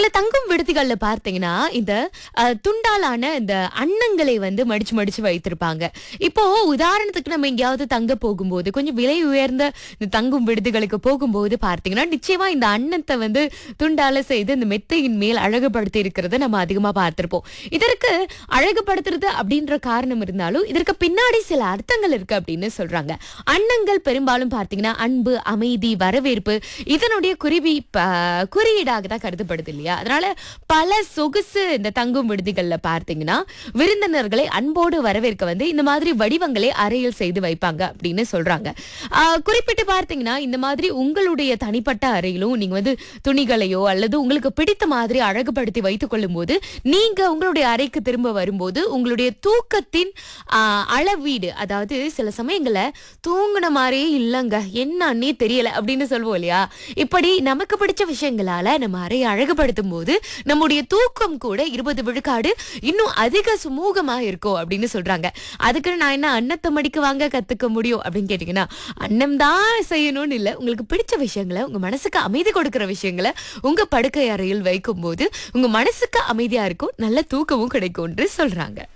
சில தங்கும் விடுதிகள்ல பார்த்தீங்கன்னா இந்த அஹ், துண்டாலான இந்த அன்னங்களை வந்து மடிச்சு மடிச்சு வைத்திருப்பாங்க இப்போ உதாரணத்துக்கு நம்ம எங்கேயாவது தங்க போகும்போது கொஞ்சம் விலை உயர்ந்த இந்த தங்கும் விடுதிகளுக்கு போகும்போது பார்த்தீங்கன்னா நிச்சயமா இந்த அன்னத்தை வந்து துண்டால செய்து இந்த மெத்தையின் மேல் அழகுபடுத்தி இருக்கிறத நம்ம அதிகமா பார்த்திருப்போம் இதற்கு அழகுபடுத்துறது அப்படின்ற காரணம் இருந்தாலும் இதற்கு பின்னாடி சில அர்த்தங்கள் இருக்கு அப்படின்னு சொல்றாங்க அன்னங்கள் பெரும்பாலும் பார்த்தீங்கன்னா அன்பு அமைதி வரவேற்பு இதனுடைய குறிவி ப- குறியீடாக தான் கருதப்படுது இல்லையா அதனால பல சொகுசு இந்த தங்கும் விடுதிகள்ல பார்த்தீங்கன்னா விருந்தினர்களை அன்போடு வரவேற்க வந்து இந்த மாதிரி வடிவங்களை அறையில் செய்து வைப்பாங்க அப்படின்னு சொல்றாங்க ஆஹ் குறிப்பிட்டு பார்த்தீங்கன்னா இந்த மாதிரி உங்களுடைய தனிப்பட்ட அறையிலும் நீங்க வந்து துணிகளையோ அல்லது உங்களுக்கு பிடித்த மாதிரி அழகுபடுத்தி வைத்துக் கொள்ளும் போது நீங்க உங்களுடைய அறைக்கு திரும்ப வரும்போது உங்களுடைய தூக்கத்தின் ஆஹ், அளவீடு அதாவது சில சமயங்கள்ல தூங்குன மாதிரியே இல்லைங்க என்னன்னே தெரியல அப்படின்னு சொல்லுவோம் இல்லையா இப்படி நமக்கு பிடிச்ச விஷயங்களால நம்ம அறையை அழகுபடுத்தும் போது நம்முடைய தூக்கம் கூட இருபது விழுக்காடு இன்னும் அதிக சுமூகமா இருக்கும் அப்படின்னு சொல்றாங்க அதுக்கு நான் என்ன அன்னத்தை மடிக்க வாங்க கத்துக்க முடியும் அப்படின்னு கேட்டீங்கன்னா அன்னம் தான் செய்யணும்னு இல்லை உங்களுக்கு பிடிச்ச விஷயங்களை உங்க மனசுக்கு அமைதி கொடுக்கிற விஷயங்களை உங்க படுக்கை அறையில் வைக்கும் போது உங்க மனசுக்கு அமைதியா இருக்கும் நல்ல தூக்கமும் கிடைக்கும்னு சொல்றாங்க